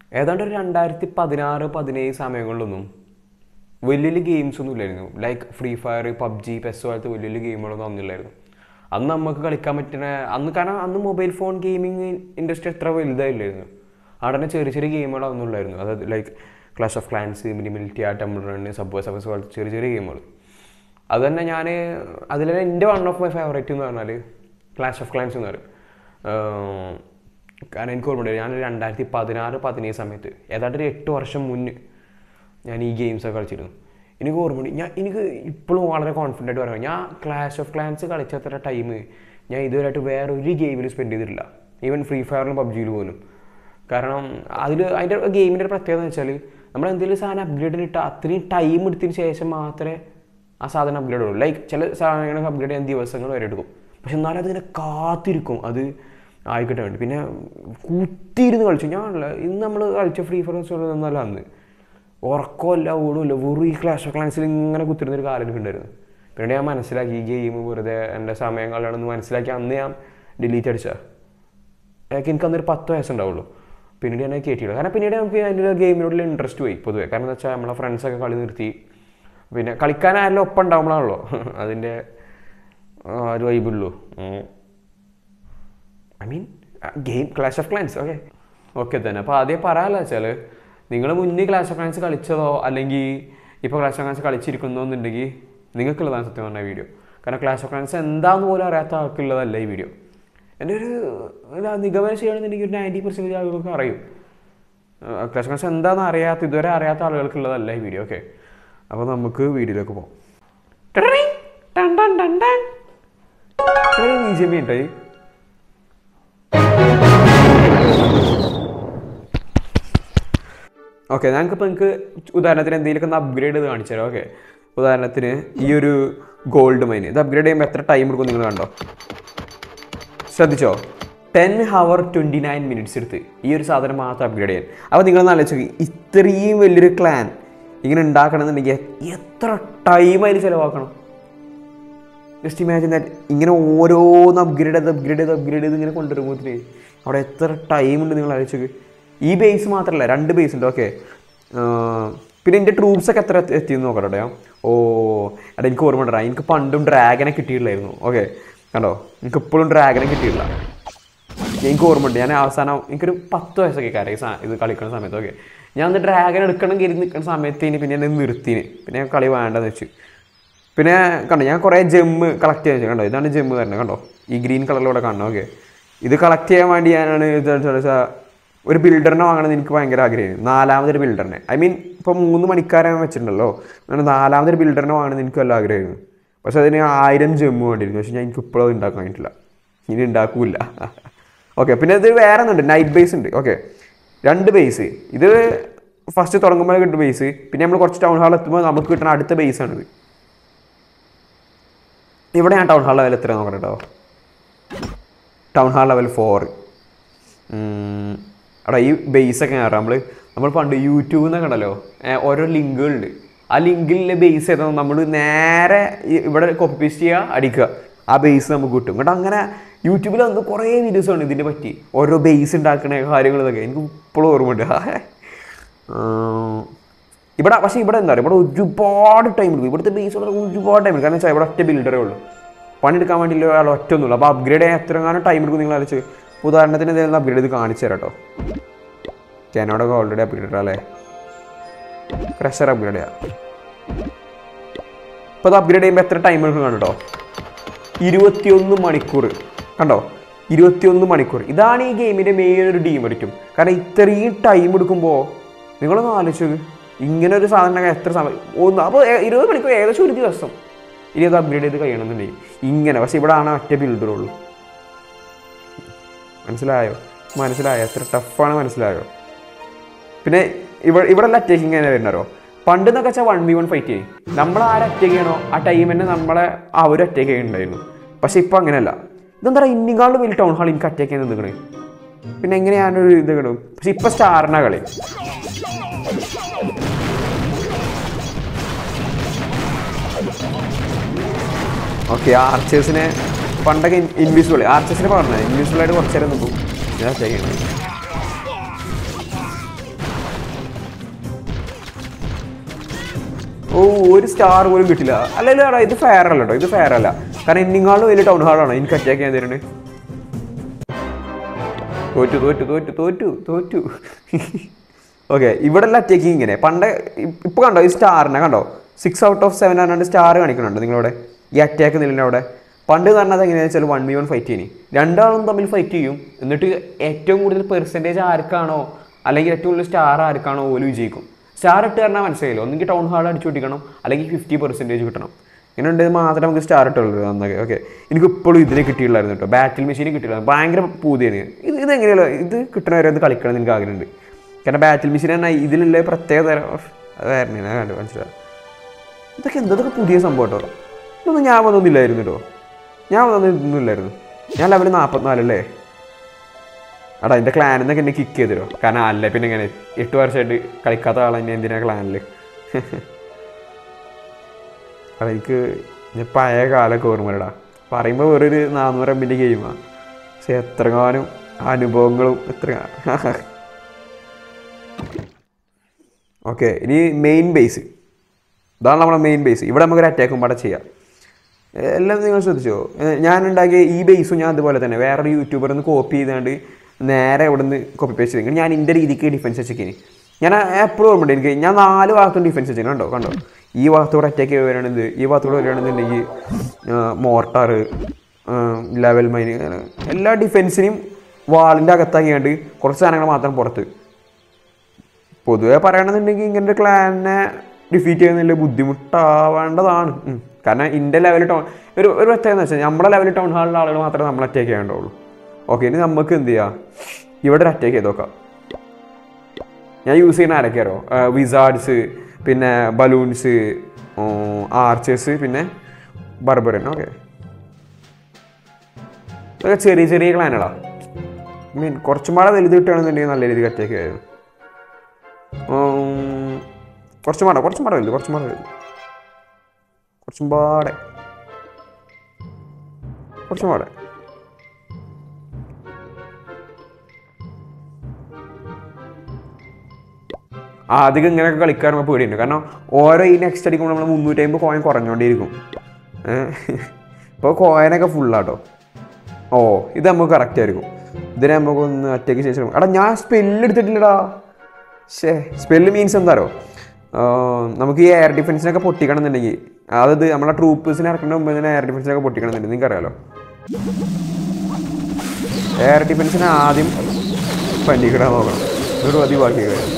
ഏതാണ്ട് ഒരു രണ്ടായിരത്തി പതിനാറ് പതിനേഴ് സമയങ്ങളിലൊന്നും വലിയ വലിയ ഗെയിംസ് ഒന്നും ഇല്ലായിരുന്നു like free fire PUBG PES പോലത്തെ വലിയ വലിയ ഗെയിമുകളൊന്നും അന്നില്ലായിരുന്നു അന്ന് നമുക്ക് കളിക്കാൻ പറ്റുന്ന അന്ന് കാരണം അന്ന് മൊബൈൽ ഫോൺ ഗെയിമിംഗ് ഇൻഡസ്ട്രി അത്ര വലുതായില്ലായിരുന്നു അവിടെ തന്നെ ചെറിയ ചെറിയ ഗെയിമുകളൊന്നും ഉള്ളായിരുന്നു അതായത് like clash of clans mini militia ആ ടെമ്പിൾ റൺ സബ്വേ സബസ് പോലത്തെ ചെറിയ ചെറിയ ഗെയിമുകൾ അത് തന്നെ ഞാൻ അതിൽ എൻ്റെ വൺ ഓഫ് മൈ ഫേവറേറ്റ് എന്ന് പറഞ്ഞാൽ ക്ലാഷ് ഓഫ് ക്ലാൻസ് എന്ന് പറയും ഏർ, കാരണം എനിക്ക് ഓർമ്മയുണ്ട് ഞാൻ രണ്ടായിരത്തി പതിനാറ് പതിനേഴ് സമയത്ത് ഏതാണ്ട് ഒരു എട്ട് വർഷം മുന്നേ ഞാൻ ഈ ഗെയിംസൊക്കെ കളിച്ചിരുന്നു എനിക്ക് ഓർമ്മയുണ്ട് ഞാൻ എനിക്ക് ഇപ്പോഴും വളരെ കോൺഫിഡൻ്റ് ആയിട്ട് പറയാം ഞാൻ ക്ലാഷ് ഓഫ് ക്ലാൻസ് കളിച്ചത്ര ടൈം ഞാൻ ഇതുവരെയായിട്ട് വേറെ ഒരു ഗെയിമിൽ സ്പെൻഡ് ചെയ്തിട്ടില്ല ഈവൻ ഫ്രീ ഫയറിലും പബ്ജിയിൽ പോലും കാരണം അതിൽ അതിൻ്റെ ഗെയിമിൻ്റെ ഒരു പ്രത്യേകത എന്ന് വെച്ചാൽ നമ്മൾ എന്തെങ്കിലും സാധനം അപ്ഗ്രേഡിന് ഇട്ടാൽ അത്രയും ടൈം എടുത്തതിന് ശേഷം മാത്രമേ ആ സാധനം അപ്ഗ്രേഡ് ഉള്ളൂ ലൈക്ക് ചില സാധനങ്ങളൊക്കെ അപ്ഗ്രേഡ് ചെയ്യാൻ ദിവസങ്ങൾ വരെ എടുക്കും പക്ഷെ എന്നാലും അതിങ്ങനെ കാത്തിരിക്കും അത് ആയിക്കട്ടെ വേണ്ടി പിന്നെ കുത്തിയിരുന്ന് കളിച്ചു ഞാനല്ല ഇന്ന് നമ്മൾ കളിച്ച ഫ്രീ ഫയർ എന്നല്ല അന്ന് ഉറക്കമില്ല ഊണുമില്ല വെറും ഈ ക്ലാഷ് ഓഫ് ക്ലാൻസിൽ ഇങ്ങനെ കുത്തിരുന്നൊരു കാലം ഉണ്ടായിരുന്നു പിന്നീട് ഞാൻ മനസ്സിലാക്കി ഈ ഗെയിം വെറുതെ എൻ്റെ സമയം കളയണമെന്ന് മനസ്സിലാക്കി അന്ന് ഞാൻ ഡിലീറ്റ് അടിച്ചാൽ എനിക്ക് എനിക്ക് അന്നൊരു പത്ത് വയസ്സുണ്ടാവുള്ളൂ പിന്നീട് ഞാൻ കയറ്റിയില്ല കാരണം പിന്നീട് നമുക്ക് അതിൻ്റെ ഗെയിമിനോടുള്ള ഇൻട്രസ്റ്റ് പോയി പൊതുവെ കാരണം എന്താ വെച്ചാൽ നമ്മളെ ഫ്രണ്ട്സൊക്കെ കളി നിർത്തി പിന്നെ കളിക്കാൻ ആരെല്ലാം ഒപ്പം ഉണ്ടാവുമ്പോഴാണല്ലോ അതിൻ്റെ ആ, ഒരു വൈബുള്ളൂ I mean game clash of clans okay okay തന്നെ അപ്പോൾ ആദ്യം പറയാമല്ലോ വെച്ചാൽ നിങ്ങൾ മുന്നേ ക്ലാഷ് ഓഫ് ക്ലാൻസ് കളിച്ചതോ അല്ലെങ്കിൽ ഇപ്പോൾ ക്ലാഷ് ഓഫ് ക്ലാൻസ് കളിച്ചിരിക്കുന്നോ എന്നുണ്ടെങ്കിൽ നിങ്ങൾക്കുള്ളതാണ് സത്യം പറഞ്ഞ വീഡിയോ കാരണം ക്ലാഷ് ഓഫ് ക്ലാൻസ് എന്താന്ന് പോലും അറിയാത്ത ആൾക്കുള്ളതല്ല ഈ വീഡിയോ എൻ്റെ ഒരു ഒരു നിഗമനം ചെയ്യുകയാണെന്നുണ്ടെങ്കിൽ ഒരു നയൻറ്റി പെർസെൻറ്റേജ് ആളുകൾക്ക് അറിയും ക്ലാഷ് ഓഫ് ക്ലാൻസ് എന്താണെന്ന് അറിയാത്ത ഇതുവരെ അറിയാത്ത ആളുകൾക്കുള്ളതല്ല ഈ വീഡിയോ ഓക്കെ അപ്പോൾ നമുക്ക് വീഡിയോയിലേക്ക് പോകാം ബിജെപി ഉണ്ടോ ഈ ഓക്കെ ഞങ്ങൾക്കിപ്പോൾ നിങ്ങൾക്ക് ഉദാഹരണത്തിന് എന്തെങ്കിലുമൊക്കെ ഒന്ന് അപ്ഗ്രേഡ് ചെയ്ത് കാണിച്ചു തരാം ഓക്കെ ഉദാഹരണത്തിന് ഈ ഒരു ഗോൾഡ് മൈൻ ഇത് അപ്ഗ്രേഡ് ചെയ്യുമ്പോൾ എത്ര ടൈം എടുക്കും നിങ്ങൾ കണ്ടോ ശ്രദ്ധിച്ചോ ten hour twenty nine minutes എടുത്ത് ഈ ഒരു സാധനം മാത്രം അപ്ഗ്രേഡ് ചെയ്യാൻ അപ്പോൾ നിങ്ങളൊന്ന് ആലോചിച്ച് നോക്കി ഇത്രയും വലിയൊരു ക്ലാൻ ഇങ്ങനെ ഉണ്ടാക്കണമെന്നുണ്ടെങ്കിൽ എത്ര ടൈം അതിൽ ചിലവാക്കണം ജസ്റ്റ് ഇമാജിൻ ദാറ്റ് ഇങ്ങനെ ഓരോന്ന് അപ്ഗ്രേഡ് ചെയ്ത് അപ്ഗ്രേഡ് ചെയ്ത് അപ്ഗ്രേഡ് ചെയ്ത് ഇങ്ങനെ കൊണ്ടുവരുമ്പോഴത്തേന് അവിടെ എത്ര ടൈം ഉണ്ട് നിങ്ങൾ ആലോചിച്ച് ഈ ബേസ് മാത്രമല്ല രണ്ട് ബേസ് ഉണ്ട് ഓക്കെ പിന്നെ എൻ്റെ ട്രൂപ്സ് ഒക്കെ എത്ര എത്തി- എത്തിയെന്ന് നോക്കട്ടെ ഞാൻ. ഓ എടാ എനിക്ക് ഓർമ്മ ഉണ്ടാ എനിക്ക് പണ്ടും ഡ്രാഗനെ കിട്ടിയിട്ടില്ലായിരുന്നു ഓക്കെ കണ്ടോ എനിക്ക് ഇപ്പോഴും ഡ്രാഗനെ കിട്ടിയിട്ടില്ല എനിക്ക് ഓർമ്മയുണ്ട് ഞാൻ അവസാനം എനിക്കൊരു പത്ത് വയസ്സൊക്കെ കാര്യം ഈ സാ- ഇത് കളിക്കുന്ന സമയത്ത് ഓക്കെ ഞാൻ ഒന്ന് ഡ്രാഗൺ എടുക്കണം കയറി നിൽക്കുന്ന സമയത്ത് ഇനി പിന്നെ എന്നെ നിർത്തിന് പിന്നെ ഞാൻ കളി വേണ്ടെന്ന് വെച്ചു പിന്നെ കണ്ടോ ഞാൻ കുറേ ജെമ്മ് കളക്ട് ചെയ്യാൻ വെച്ചു കണ്ടോ ഇതാണ് ജെമ്മ് തന്നെ കണ്ടോ ഈ ഗ്രീൻ കളറിലൂടെ കാണണം ഓക്കെ ഇത് കളക്ട് ചെയ്യാൻ വേണ്ടി ഞാനാണ് ഇത് വെച്ചാൽ ഒരു ബിൽഡറിനെ വാങ്ങണമെന്ന് എനിക്ക് ഭയങ്കര ആഗ്രഹമായിരുന്നു നാലാമതൊരു ബിൽഡറിനെ ഐ മീൻ ഇപ്പോൾ മൂന്ന് മണിക്കാരെ ഞാൻ വെച്ചിട്ടുണ്ടല്ലോ അങ്ങനെ നാലാമതൊരു ബിൽഡറിനെ വാങ്ങണമെന്ന് എനിക്ക് വല്ല ആഗ്രഹമായിരുന്നു പക്ഷെ അതിന് ആയിരം ജെമ്മ് വേണ്ടിയിരുന്നു പക്ഷെ ഞാൻ എനിക്ക് ഇപ്പോഴും അത് ഉണ്ടാക്കാൻ കഴിഞ്ഞിട്ടില്ല ഇനി ഉണ്ടാക്കൂല ഓക്കെ പിന്നെ ഇത് വേറെ ഒന്നുണ്ട് നൈറ്റ് ബേസ് ഉണ്ട് ഓക്കെ രണ്ട് ബേസ് ഇത് ഫസ്റ്റ് തുടങ്ങുമ്പോൾ കിട്ടുന്ന ബേസ് പിന്നെ നമ്മൾ കുറച്ച് ടൗൺ ഹാൾ എത്തുമ്പോൾ നമുക്ക് കിട്ടുന്ന അടുത്ത ബേസ് ആണിത് ഇവിടെ ഞാൻ ടൗൺ ഹാൾ ലെവൽ എത്ര നോക്കട്ടെ കേട്ടോ ടൗൺ ഹാൾ ലെവൽ ഫോർ അവിടെ ഈ ബേസൊക്കെ കയറാം നമ്മൾ നമ്മൾ പണ്ട് യൂട്യൂബിൽ നിന്നൊക്കെ ഉണ്ടല്ലോ ഏ, ഓരോ ലിങ്കുകളുണ്ട് ആ ലിങ്കിലെ ബേസ് ചെയ്താൽ നമ്മൾ നേരെ ഈ- ഇവിടെ കോപ്പി പേസ്റ്റ് ചെയ്യുക അടിക്കുക ആ ബേസ് നമുക്ക് കിട്ടും കേട്ടോ അങ്ങനെ യൂട്യൂബിൽ വന്ന് കുറേ വീഡിയോസ് ഉണ്ട് ഇതിനെ പറ്റി ഓരോ ബേസ് ഉണ്ടാക്കുന്ന കാര്യങ്ങൾ ഇതൊക്കെ എനിക്ക് ഇപ്പോഴും ഓർമ്മയുണ്ട് ആ, ഇവിടെ പക്ഷേ ഇവിടെ എന്താ പറയുക ഇവിടെ ഒരുപാട് ടൈം എടുക്കും ഇവിടുത്തെ ബേസ് ഒരുപാട് ടൈം എടുക്കും കാരണം വെച്ചാൽ ഇവിടെ ഒറ്റ ബിൽഡറേ ഉള്ളൂ പണിയെടുക്കാൻ വേണ്ടിയില്ല ഒരാൾ ഒറ്റ ഒന്നുമില്ല അപ്പോൾ അപ്ഗ്രേഡ് ചെയ്യാൻ എത്രങ്ങാനും ടൈം എടുക്കും നിങ്ങൾ അലച്ച് ഉദാഹരണത്തിന് എന്തെങ്കിലും അപ്ഗ്രേഡ് ചെയ്ത് കാണിച്ചു തരാം കേട്ടോ കാനോടൊക്കെ ഓൾറെഡി അപ്ഗ്രേഡ് ഇട്ടാ അല്ലേ ക്രഷർ അപ്ഗ്രേഡ് ചെയ്യാം ഇപ്പോൾ അത് അപ്ഗ്രേഡ് ചെയ്യുമ്പോൾ എത്ര ടൈം എടുക്കും കണ്ടോ ഇരുപത്തിയൊന്ന് മണിക്കൂർ കണ്ടോ ഇരുപത്തിയൊന്ന് മണിക്കൂർ ഇതാണ് ഈ ഗെയിമിൻ്റെ മെയിൻ ഒരു ഡീമെറിറ്റും കാരണം ഇത്രയും ടൈം എടുക്കുമ്പോൾ നിങ്ങളൊന്ന് ആലോചിച്ചു ഇങ്ങനെ ഒരു സാധനം എത്ര സമയം ഒന്ന് അപ്പോൾ ഇരുപത് മണിക്കൂർ ഏകദേശം ഒരു ദിവസം ഇനി അത് അപ്ഗ്രേഡ് ചെയ്ത് കഴിയണമെന്നുണ്ടെങ്കിൽ ഇങ്ങനെ പക്ഷെ ഇവിടെ ആണ് ഒറ്റ ബിൽഡറുള്ളൂ മനസ്സിലായോ മനസ്സിലായോ എത്ര ടഫാണ് മനസ്സിലായോ പിന്നെ ഇവിടെ ഇവിടെ ഉള്ള അറ്റാക്കിങ് എങ്ങനെ വരുന്നോ പണ്ട് എന്നൊക്കെ വെച്ചാൽ വൺ ബി വൺ ഫൈറ്റ് ചെയ്യും നമ്മൾ ആരെ അറ്റാക്ക് ചെയ്യണോ ആ ടൈം തന്നെ നമ്മളെ അവർ അറ്റാക്ക് ചെയ്യുന്നുണ്ടായിരുന്നു പക്ഷെ ഇപ്പം അങ്ങനെയല്ല ഇതെന്താ പറയുക ഇന്നിക്കാളും വലിയ ടൗൺ ഹാൾ എനിക്ക് അറ്റാക്ക് ചെയ്യാൻ നിൽക്കണേ പിന്നെ എങ്ങനെയാണൊരു ഇത് കിടും പക്ഷെ ഇപ്പം സ്റ്റാറിനാ കളി ഓക്കെ ആർച്ചേഴ്സിനെ പണ്ടൊക്കെ ഇൻവിസിബിൾ ആർച്ചേഴ്സിനെ പറഞ്ഞത് ഇൻവിസിബിൾ ആയിട്ട് കുറച്ച് നേരം നിൽക്കും ഞാൻ അറ്റാക്ക് ചെയ്യണം ഒരു സ്റ്റാർ പോലും കിട്ടില്ല അല്ലെങ്കിൽ എടാ ഇത് ഫെയർ അല്ല കേട്ടോ ഇത് ഫെയർ അല്ല കാരണം എന്നിങ്ങാളും വലിയ ടൗൺ ഹാളാണ് എനിക്ക് അറ്റാക്ക് ചെയ്യാൻ തരുന്നത് തോറ്റു തോറ്റു തോറ്റു തോറ്റു തോറ്റു ഓക്കെ ഇവിടെ എല്ലാം അറ്റാക്കിങ് ഇങ്ങനെ പണ്ട് ഇപ്പോൾ കണ്ടോ ഈ സ്റ്റാറിനെ കണ്ടോ സിക്സ് ഔട്ട് ഓഫ് സെവൻ ആണ് സ്റ്റാർ കാണിക്കുന്നുണ്ട് നിങ്ങളവിടെ ഈ അറ്റാക്ക് നിലവിൽ അവിടെ പണ്ട് എന്ന് പറഞ്ഞത് എങ്ങനെയാണെന്ന് വെച്ചാൽ വൺ ബി വൺ ഫൈറ്റ് ചെയ്യും രണ്ടാളും തമ്മിൽ ഫൈറ്റ് ചെയ്യും എന്നിട്ട് ഏറ്റവും കൂടുതൽ പെർസെൻറ്റേജ് ആർക്കാണോ അല്ലെങ്കിൽ ഏറ്റവും കൂടുതൽ സ്റ്റാർ ആർക്കാണോ ഓല് വിജയിക്കും സ്റ്റാർ ഇട്ട് പറഞ്ഞാൽ മനസ്സിലായില്ലോ ഒന്നെങ്കിൽ ടൗൺ ഹാൾ അടിച്ചു പൊട്ടിക്കണം അല്ലെങ്കിൽ ഫിഫ്റ്റി പെർസെൻറ്റേജ് കിട്ടണം ഇങ്ങനെ ഉണ്ടെങ്കിൽ മാത്രമേ നമുക്ക് സ്റ്റാർ ഇട്ടുള്ളൂ അന്നൊക്കെ ഓക്കെ എനിക്ക് ഇപ്പോഴും ഇതിനെ കിട്ടിയില്ലായിരുന്നു കേട്ടോ ബാറ്റിൽ മെഷീൻ കിട്ടിയില്ല ഭയങ്കര പൂതിയാണ് ഇത് ഇത് എങ്ങനെയല്ലോ ഇത് കിട്ടണവരെ ഒന്ന് കളിക്കണം എന്ന് എനിക്ക് ആഗ്രഹമുണ്ട് കാരണം ബാറ്റിൽ മെഷീൻ തന്നെ ഇതിലുള്ള പ്രത്യേക തരം വേറെ കണ്ടു മനസ്സിലായി ഇതൊക്കെ എന്തൊക്കെ പുതിയ സംഭവം കേട്ടോ ഇതൊന്നും ഞാൻ വന്നൊന്നുമില്ലായിരുന്നു കേട്ടോ ഞാൻ വന്നൊന്നുമില്ലായിരുന്നു ഞാൻ ലെവൽ നാൽപ്പത്തിനാലല്ലേ എടാ എൻ്റെ ക്ലാനിൽ നിന്നൊക്കെ എന്നെ കിക്ക് ചെയ്തിരോ കാരണം അല്ലേ പിന്നെ ഇങ്ങനെ എട്ട് വർഷമായിട്ട് കളിക്കാത്ത ആളെ എന്നെ എന്തിനാ ക്ലാനിൽ എടാ എനിക്ക് ഞാൻ പഴയ കാലമൊക്കെ ഓർമ്മയിടാ പറയുമ്പോൾ വേറൊരു നാനൂറ് എമ്മിൻ്റെ ഗെയിമാണ് പക്ഷെ എത്രങ്ങാനും അനുഭവങ്ങളും എത്ര ഓക്കെ ഇനി മെയിൻ ബേസ് ഇതാണ് നമ്മുടെ മെയിൻ ബേസ് ഇവിടെ നമുക്കൊരു അറ്റാക്കും പാടെ ചെയ്യാം ഏ, എല്ലാം നിങ്ങൾ ശ്രദ്ധിച്ചോ ഏ, ഞാൻ ഉണ്ടാക്കിയ ഈ ബേസും ഞാൻ അതുപോലെ തന്നെ വേറൊരു യൂട്യൂബറിൽ നിന്ന് കോപ്പി ചെയ്താണ്ട് നേരെ ഇവിടെ നിന്ന് കോപ്പി പേസ്റ്റ് ചെയ്തു ഞാൻ എൻ്റെ രീതിക്ക് ഡിഫൻസ് വെച്ചേക്കിനി ഞാൻ എപ്പോഴും ഓർമ്മയുണ്ട് എനിക്ക് ഞാൻ നാല് ഭാഗത്തും ഡിഫൻസ് വെച്ചു കണ്ടോ കണ്ടോ ഈ ഭാഗത്തൂടെ അറ്റാക്ക് വരികയാണെന്ന് ഈ ഭാഗത്തൂടെ വരികയാണെന്നുണ്ടെങ്കിൽ മോർട്ടാർ ലെവൽ മൈൻ അങ്ങനെ എല്ലാ ഡിഫൻസിനെയും വാളിൻ്റെ അകത്താക്കിയാണ്ട് കുറച്ച് സാധനങ്ങൾ മാത്രം പുറത്ത് പൊതുവെ പറയണമെന്നുണ്ടെങ്കിൽ ഇങ്ങനെ ക്ലാനെ ഡിഫീറ്റ് ചെയ്യുന്നതിൽ ബുദ്ധിമുട്ടാവേണ്ടതാണ് ഉം. കാരണം ഇൻ്റെ ലെവൽ ടൗൺ ഒരു ഒരു പ്രത്യേകത എന്ന് വെച്ചാൽ നമ്മുടെ ലെവൽ ടൗൺ ഹാളിലെ ആളുകൾ മാത്രമേ നമ്മൾ അറ്റാക്ക് ചെയ്യേണ്ടുള്ളൂ ഓക്കെ ഇനി നമുക്ക് എന്ത് ചെയ്യാം ഇവിടെ ഒരു അറ്റാക്ക് ചെയ്ത് നോക്കാം ഞാൻ യൂസ് ചെയ്യുന്ന ആരൊക്കെ അറിയോ വിസാർഡ്സ് പിന്നെ ബലൂൺസ് ആർച്ചേഴ്സ് പിന്നെ ബർബറൻ ഓക്കെ ഇതൊക്കെ ചെറിയ ചെറിയ ക്ലാനുകളാ മീൻ കുറച്ചും പാടെ വലുത് കിട്ടുകയാണെന്നുണ്ടെങ്കിൽ നല്ല രീതിക്ക് അറ്റാക്ക് ആയിരുന്നു ഉം, കുറച്ചും പാടെ കുറച്ചും പാടെ വലുത് കുറച്ചും പാടെ വലുത് കുറച്ചും പാടെ കുറച്ചും പാടെ ആദ്യം ഇങ്ങനെയൊക്കെ കളിക്കാറുമ്പോൾ പേടിയുണ്ട് കാരണം ഓരോ ഈ നെക്സ്റ്റ് അടിക്കുമ്പോൾ നമ്മൾ മുന്നൂറ്റി അമ്പത് കോയിൻ കുറഞ്ഞുകൊണ്ടിരിക്കും ഇപ്പോൾ കോയിനൊക്കെ ഫുള്ളാട്ടോ ഓ ഇത് നമുക്ക് കറക്റ്റ് ആയിരിക്കും ഇതിനെ നമുക്ക് ഒന്ന് അറ്റയ്ക്ക് ശേഷം എടാ ഞാൻ സ്പെല്ല് എടുത്തിട്ടില്ലടാ ഷേ സ്പെല്ല് മീൻസ് എന്താറോ നമുക്ക് ഈ എയർ ഡിഫൻസിനൊക്കെ പൊട്ടിക്കണം എന്നുണ്ടെങ്കിൽ അതായത് നമ്മളെ ട്രൂപ്പേഴ്സിനെ ഇറക്കുന്ന മുമ്പ് തന്നെ എയർ ഡിഫൻസിനൊക്കെ പൊട്ടിക്കണം എന്നുണ്ടെങ്കിൽ നിങ്ങൾക്ക് അറിയാലോ എയർ ഡിഫൻസിനെ ആദ്യം പണ്ടിക്കിടാൻ നോക്കണം എന്നിട്ട് മതി ബാക്കി കാര്യം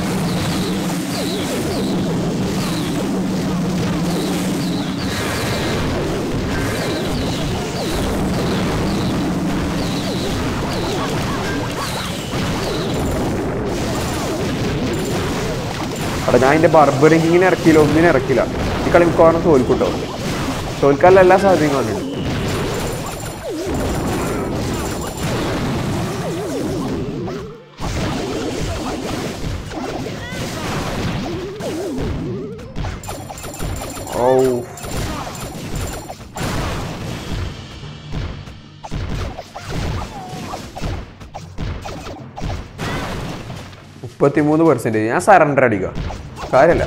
അവിടെ ഞാൻ എൻ്റെ ബർബറിങ്ങിനെ ഇറക്കിയില്ല ഒന്നിനെ ഇറക്കില്ല ഈ കളി മിക്കവാറും തോൽക്കൂട്ടോ തോൽക്കാനുള്ള എല്ലാ സാധ്യതയും കാണുന്നുണ്ട് ഓ മുപ്പത്തിമൂന്ന് പെർസെൻറ്റേജ് ഞാൻ സറണ്ടർ അടിക്കുക കാര്യമല്ല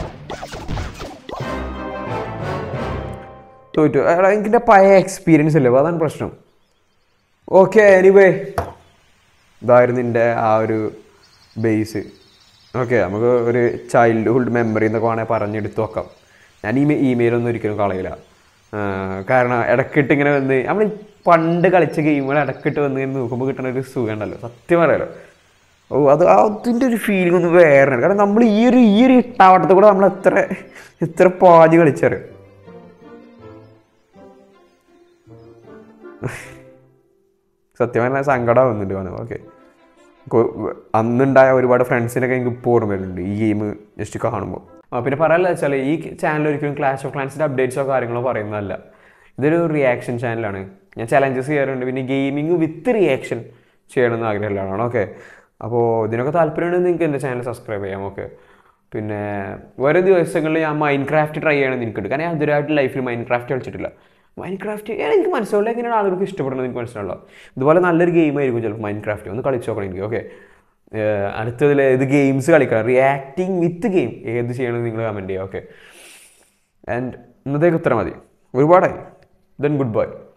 തോറ്റു എടാ എനിക്കിൻ്റെ പഴയ എക്സ്പീരിയൻസ് അല്ലേ അതാണ് പ്രശ്നം ഓക്കെ എനിവേ ഇതായിരുന്നു എൻ്റെ ആ ഒരു ബേസ് ഓക്കെ നമുക്ക് ഒരു ചൈൽഡ്ഹുഡ് മെമ്മറി എന്നൊക്കെ വേണമെങ്കിൽ പറഞ്ഞെടുത്ത് നോക്കാം ഞാൻ ഈ ഇമെയിലൊന്നും ഒരിക്കലും കളയില്ല ആ, കാരണം ഇടക്കിട്ട് ഇങ്ങനെ വന്ന് നമ്മൾ പണ്ട് കളിച്ച ഗെയിമുകൾ ഇടക്കിട്ട് വന്ന് ഇങ്ങനെ നോക്കുമ്പോൾ കിട്ടുന്ന ഒരു സുഖം ഉണ്ടല്ലോ സത്യം പറയാലോ ഓ അത് അതിൻ്റെ ഒരു ഫീലിംഗ് ഒന്ന് വേറെ കാരണം നമ്മൾ ഈ ഒരു ഈ ഒരു ഇട്ടാവട്ടത്തിൽ കൂടെ നമ്മൾ എത്ര എത്ര പാതി കളിച്ചറിയോ സത്യം പറഞ്ഞാൽ സങ്കടമാവുന്നുണ്ട് വേണം ഓക്കെ അന്നുണ്ടായ ഒരുപാട് ഫ്രണ്ട്സിനൊക്കെ എനിക്ക് ഇപ്പോൾ ഓർമ്മ വരുന്നുണ്ട് ഈ ഗെയിം ജസ്റ്റ് കാണുമ്പോൾ ആ പിന്നെ പറയാനുള്ള വെച്ചാൽ ഈ ചാനൽ ഒരിക്കലും ക്ലാഷ് ഓഫ് ക്ലാൻസിൻ്റെ അപ്ഡേറ്റ്സോ കാര്യങ്ങളോ പറയുന്നതല്ല ഇതൊരു റിയാക്ഷൻ ചാനലാണ് ഞാൻ ചലഞ്ചസ് ചെയ്യാറുണ്ട് പിന്നെ ഗെയിമിങ് വിത്ത് റിയാക്ഷൻ ചെയ്യണമെന്ന് ആഗ്രഹമുള്ളതാണ് ഓക്കെ അപ്പോൾ ഇതിനൊക്കെ താല്പര്യമുണ്ടെങ്കിൽ നിങ്ങൾക്ക് എൻ്റെ ചാനൽ സബ്സ്ക്രൈബ് ചെയ്യാം ഓക്കെ പിന്നെ ഓരോ ദിവസങ്ങളിൽ ഞാൻ മൈൻഡ് ക്രാഫ്റ്റ് ട്രൈ ചെയ്യണമെന്ന് എനിക്കുണ്ട് കാരണം ഞാൻ ഇതുവരായിട്ട് ലൈഫിൽ മൈൻഡ് ക്രാഫ്റ്റ് കളിച്ചിട്ടില്ല മൈൻഡ് ക്രാഫ്റ്റ് എനിക്ക് മനസ്സിലാവില്ല എങ്ങനെയാണ് ആളുകൾക്ക് ഇഷ്ടപ്പെടുന്നത് എനിക്ക് മനസ്സിലാവുള്ളൂ ഇതുപോലെ നല്ലൊരു ഗെയിം ആയിരിക്കും ചിലപ്പോൾ മൈൻഡ് ക്രാഫ്റ്റ് ഒന്ന് കളിച്ച് നോക്കണം എനിക്ക് ഓക്കെ അടുത്തതിൽ ഇത് ഗെയിംസ് കളിക്കണം റിയാക്ടിങ് വിത്ത് ഗെയിം ഏത് ചെയ്യണമെന്ന് നിങ്ങൾ കമൻറ്റ് ചെയ്യുക ഓക്കെ ആൻഡ് ഇന്നത്തേക്ക് ഉത്തരം മതി ഒരുപാടായി ദെൻ ഗുഡ് ബൈ